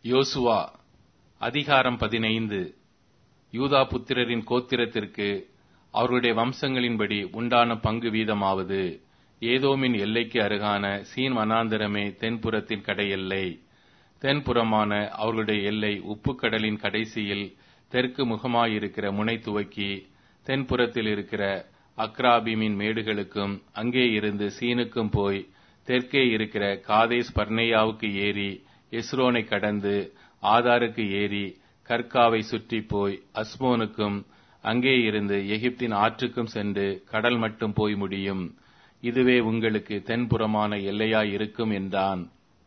யோசுவா அதிகாரம் பதினைந்து யூதா புத்திரரின் கோத்திரத்திற்கு அவர்களுடைய வம்சங்களின்படி உண்டான பங்கு வீதமாவது ஏதோமின் எல்லைக்கு அருகான சீன் வனாந்தரமே தென்புறத்தின் கடையெல்லை தென்புறமான அவர்களுடைய எல்லை உப்புக்கடலின் கடைசியில் தெற்கு முகமாயிருக்கிற முனை துவக்கி தென்புறத்தில் இருக்கிற அக்ராபிமின் மேடுகளுக்கும் அங்கே இருந்து சீனுக்கும் போய் தெற்கே இருக்கிற காதேஸ் பர்னேயாவுக்கு ஏறி எஸ்ரோனை கடந்து ஆதாருக்கு ஏறி கர்க்காவை சுற்றி போய் அஸ்மோனுக்கும் அங்கே இருந்து எகிப்தின் ஆற்றுக்கும் சென்று கடல் மட்டும் போய் முடியும் இதுவே உங்களுக்கு தென்புறமான எல்லையாய் இருக்கும் என்றான்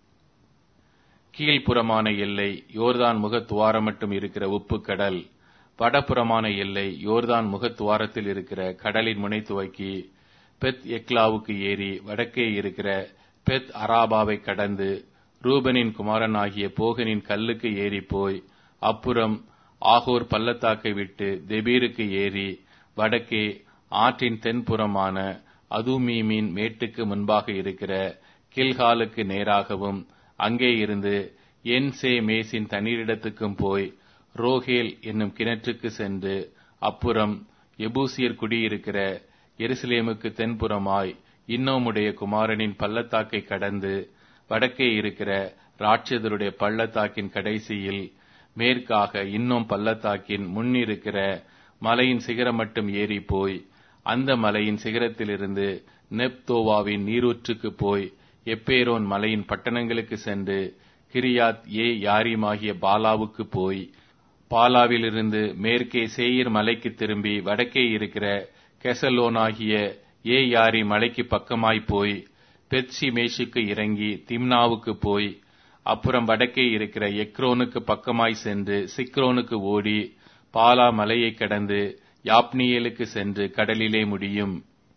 கீழ்ப்புறமான எல்லை யோர்தான் முகத்துவாரம் மட்டும் இருக்கிற உப்புக்கடல் வடபுறமான எல்லை யோர்தான் முகத்துவாரத்தில் இருக்கிற கடலின் முனை துவக்கி பெத் எக்லாவுக்கு ஏறி வடக்கே இருக்கிற பெத் அராபாவை கடந்து ரூபனின் குமாரனாகிய போகனின் கல்லுக்கு ஏறி போய் அப்புறம் ஆகோர் பள்ளத்தாக்கை விட்டு தெபீருக்கு ஏறி வடக்கே ஆற்றின் தென்புறமான அதுமீமின் மேட்டுக்கு முன்பாக இருக்கிற கில்காலுக்கு நேராகவும் அங்கே இருந்து என் சே மேசின் தண்ணீரிடத்துக்கும் போய் ரோஹேல் என்னும் கிணற்றுக்கு சென்று அப்புறம் எபூசியர் குடியிருக்கிற எருசலேமுக்கு தென்புறமாய் இன்னோமுடைய குமாரனின் பள்ளத்தாக்கை கடந்து வடக்கே இருக்கிற ராட்சதருடைய பள்ளத்தாக்கின் கடைசியில் மேற்காக இன்னும் பள்ளத்தாக்கின் முன்னிருக்கிற மலையின் சிகரம் மட்டும் ஏறி போய் அந்த மலையின் சிகரத்திலிருந்து நெப்தோவாவின் நீரூற்றுக்கு போய் எப்பேரோன் மலையின் பட்டணங்களுக்கு சென்று கிரியாத் ஏ யாரிமாகிய பாலாவுக்கு போய் பாலாவிலிருந்து மேற்கே சேயிர் மலைக்கு திரும்பி வடக்கே இருக்கிற கெசலோனாகிய ஏ யாரி மலைக்கு பக்கமாய் போய் பெட்சி மேஷுக்கு இறங்கி திம்னாவுக்கு போய் அப்புறம் வடக்கே இருக்கிற எக்ரோனுக்கு பக்கமாய் சென்று சிக்ரோனுக்கு ஓடி பாலா மலையை கடந்து யாப்னியேலுக்கு சென்று கடலிலே முடியும்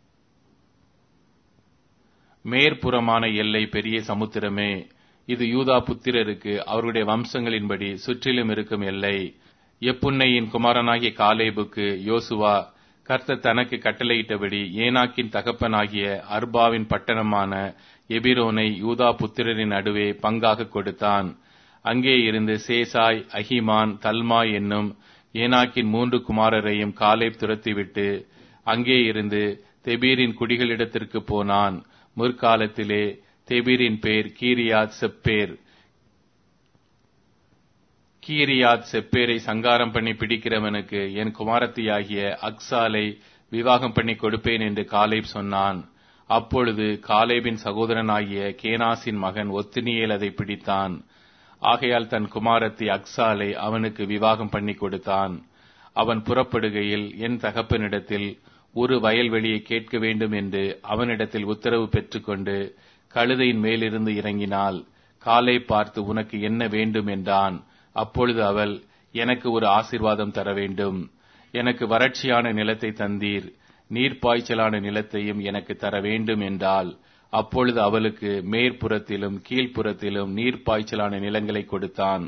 மேற்புறமான எல்லை பெரிய சமுத்திரமே இது யூதா புத்திரருக்கு அவருடைய வம்சங்களின்படி சுற்றிலும் இருக்கும் எல்லை எப்புன்னையின் குமாரனாகிய காலேபுக்கு யோசுவா கர்த்தர் தனக்கு கட்டளையிட்டபடி ஏனாக்கின் தகப்பனாகிய அர்பாவின் பட்டணமான எபிரோனை யூதா புத்திரரின் நடுவே பங்காக கொடுத்தான் அங்கே இருந்து சேசாய் அஹிமான் தல்மா என்னும் ஏனாக்கின் மூன்று குமாரரையும் காலேப் துரத்திவிட்டு அங்கே இருந்து தெபீரின் குடிகளிடத்திற்கு போனான் முற்காலத்திலே தெபீரின் பேர் கீரியாத் செப்பேர் கீரியாத் செப்பேரை சங்காரம் பண்ணி பிடிக்கிறவனுக்கு என் குமாரத்தியாகிய அக்சாலை விவாகம் பண்ணி கொடுப்பேன் என்று காலேப் சொன்னான் அப்பொழுது காலேபின் சகோதரனாகிய கேனாசின் மகன் ஒத்தினியேல் அதை பிடித்தான் ஆகையால் தன் குமாரத்தி அக்சாலை அவனுக்கு விவாகம் பண்ணி கொடுத்தான் அவன் புறப்படுகையில் என் தகப்பனிடத்தில் ஒரு வயல்வெளியை கேட்க வேண்டும் என்று அவனிடத்தில் உத்தரவு பெற்றுக்கொண்டு கழுதையின் மேலிருந்து இறங்கினாள் காலை பார்த்து உனக்கு என்ன வேண்டும் என்றான் அப்பொழுது அவள் எனக்கு ஒரு ஆசிர்வாதம் தர வேண்டும் எனக்கு வறட்சியான நிலத்தை தந்தீர் நீர்ப்பாய்ச்சலான நிலத்தையும் எனக்கு தர வேண்டும் என்றால் அப்பொழுது அவளுக்கு மேற்புறத்திலும் கீழ்ப்புறத்திலும் நீர்ப்பாய்ச்சலான நிலங்களை கொடுத்தான்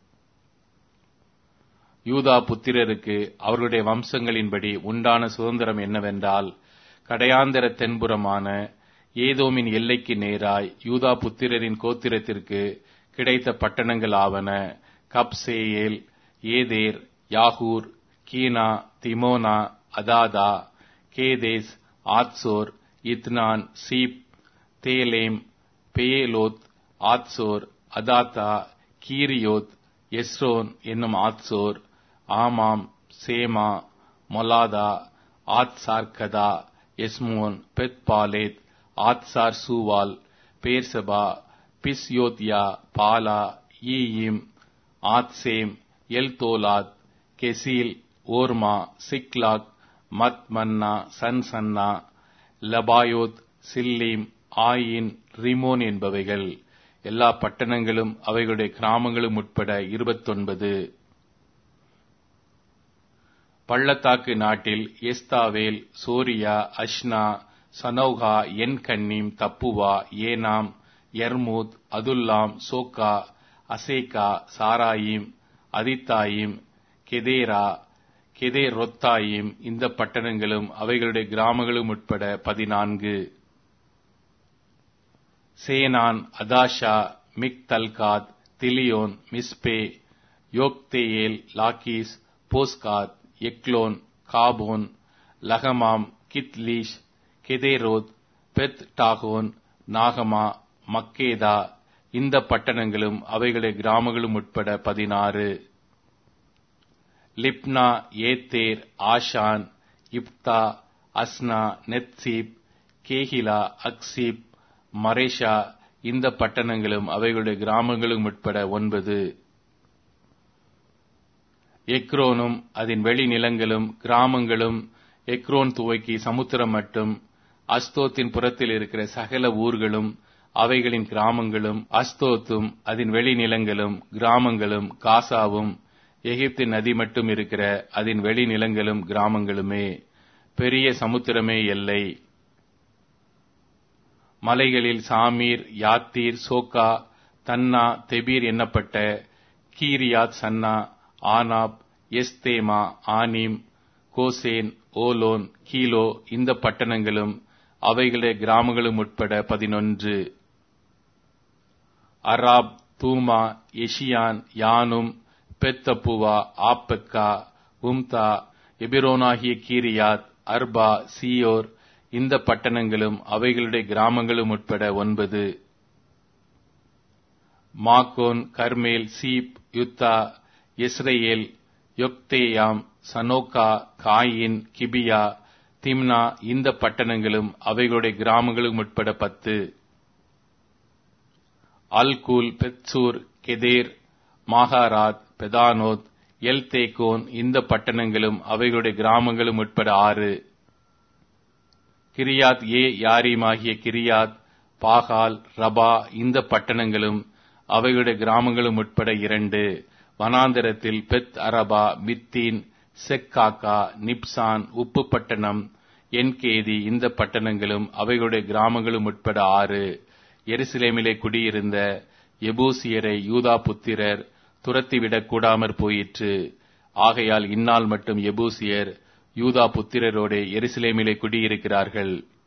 யூதா புத்திரருக்கு அவர்களுடைய வம்சங்களின்படி உண்டான சுதந்திரம் என்னவென்றால் கடையாந்தர தென்புறமான ஏதோமின் எல்லைக்கு நேராய் யூதா புத்திரரின் கோத்திரத்திற்கு கிடைத்த பட்டணங்கள் ஆவன கப்சேயேல் ஏதேர் யாகூர் கீனா திமோனா அதாதா கேதேஸ் ஆத்சோர் இத்னான் சீப் தேலேம் பேயலோத் ஆத்சோர் அதாத்தா கீரியோத் எஸ்ரோன் என்னும் ஆத்சோர் ஆமாம் சேமா மொலாதா ஆத்சார்கதா எஸ்மோன் பெத்பாலேத் ஆத்சார் சூவால் பேர்சபா பிஸ்யோத்யா பாலா ஈயிம் ஆத்சேம் எல்தோலாத் கெசீல் ஓர்மா சிக்லாக் மத் மன்னா சன்சன்னா லபாயோத் சில்லீம் ஆயின் ரிமோன் என்பவைகள் எல்லா பட்டணங்களும் அவைகளுடைய கிராமங்களும் உட்பட இருபத்தொன்பது பள்ளத்தாக்கு நாட்டில் எஸ்தாவேல் சோரியா அஷ்னா சனௌகா என் கன்னீம் தப்புவா ஏனாம் எர்மூத் அதுல்லாம் சோக்கா அசேகா சாராயிம் அதித்தாயிம் கெதேரா கெதே ரொத்தாயிம் இந்த பட்டணங்களும் அவைகளுடைய கிராமங்களும் உட்பட பதினான்கு Zenan Hadashah Migdalgad Dilean Mizpeh Joktheel Lachish Bozkath Eglon Cabbon Lahmam Kithlish Gederoth Beth Dagon நாகமா மக்கேதா இந்த பட்டணங்களும் அவைகளுடைய கிராமங்களும் உட்பட பதினாறு லிப்னா ஏத்தேர் ஆஷான் இப்தா அஸ்னா நெத்சீப் கேஹிலா அக்சீப் மரேஷா இந்த பட்டணங்களும் அவைகளுடைய கிராமங்களும் உட்பட ஒன்பது எக்ரோனும் அதன் வெளிநிலங்களும் கிராமங்களும் எக்ரோன் துவக்கி சமுத்திரம் மட்டும் அஸ்தோத்தின் புறத்தில் இருக்கிற சகல ஊர்களும் அவைகளின் கிராமங்களும் அஸ்தோத்தும் அதன் வெளிநிலங்களும் கிராமங்களும் காசாவும் எகிப்தின் நதி மட்டும் இருக்கிற அதன் வெளிநிலங்களும் கிராமங்களுமே பெரிய சமுத்திரமே எல்லை மலைகளில் சாமீர் யாத்தீர் சோக்கா தன்னா தெபீர் என்னப்பட்ட Kiriath Sannah Anab Eshtemoh Anim Goshen Holon Giloh இந்த பட்டணங்களும் அவைகளுடைய கிராமங்களும் உட்பட பதினொன்று அராப் தூமா எஷியான் யானும் பெத்தப்புவா ஆப்பெக்கா உம்தா எபிரோனாகிய கீரியாத் அர்பா சியோர் இந்த பட்டணங்களும் அவைகளுடைய கிராமங்களும் உட்பட ஒன்பது மாக்கோன் Carmel Ziph Juttah Israel Jokdeam Zanoah Kain Gibeah Timnah இந்த பட்டணங்களும் அவைகளுடைய கிராமங்களும் உட்பட பத்து அல்கூல் பெத்சூர் கெதேர் மாகாராத் பெதானோத் எல் தேக்கோன் இந்த பட்டணங்களும் அவைகளுடைய கிராமங்களும் உட்பட ஆறு கிரியாத் ஏ யாரீமாகிய கிரியாத் பாகால் ரபா இந்த பட்டணங்களும் அவைகளுடைய கிராமங்களும் உட்பட இரண்டு வனாந்தரத்தில் பெத் அரபா மித்தீன் செக்காக்கா நிப்சான் உப்பு பட்டணம் என்கேதி இந்த பட்டணங்களும் அவைகளுடைய கிராமங்களும் உட்பட ஆறு எருசலேமிலே குடியிருந்த எபூசியரை யூதா புத்திரர் துரத்திவிடக் கூடாமற் போயிற்று ஆகையால் இந்நாள் மட்டும் எபூசியர் யூதா புத்திரரோடு எருசலேமிலே குடியிருக்கிறார்கள்